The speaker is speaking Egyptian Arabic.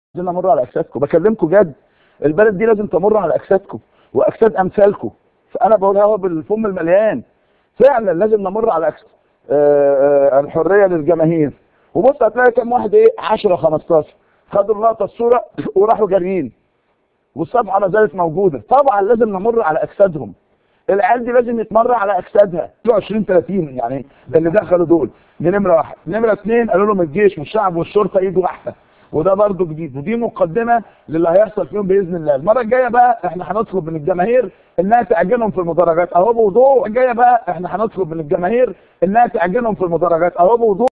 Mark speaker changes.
Speaker 1: لازم امر على اجسادكم بكلمكم جد البلد دي لازم تمر على اجسادكم واجساد امثالكم فانا بقولها هو بالفم المليان فعلا لازم نمر على أجساد آه، آه، الحريه للجماهير وبص هتلاقي كام واحد ايه 10 15 خدوا اللقطه الصوره وراحوا جاريين والصفحه ما زالت موجوده طبعا لازم نمر على اجسادهم العيال دي لازم يتمر على اجسادها 20 30 يعني ده اللي دخلوا دول دي نمره واحد نمره اثنين قالوا لهم الجيش والشعب والشرطه ايد واحده وده برضه جديد ودي مقدمه للي هيحصل فيهم باذن الله المره الجايه بقى احنا هنطلب من الجماهير انها تعجنهم في المدرجات اهو بوضوح الجايه بقى احنا هنطلب من الجماهير انها تعجنهم في المدرجات اهو بوضوح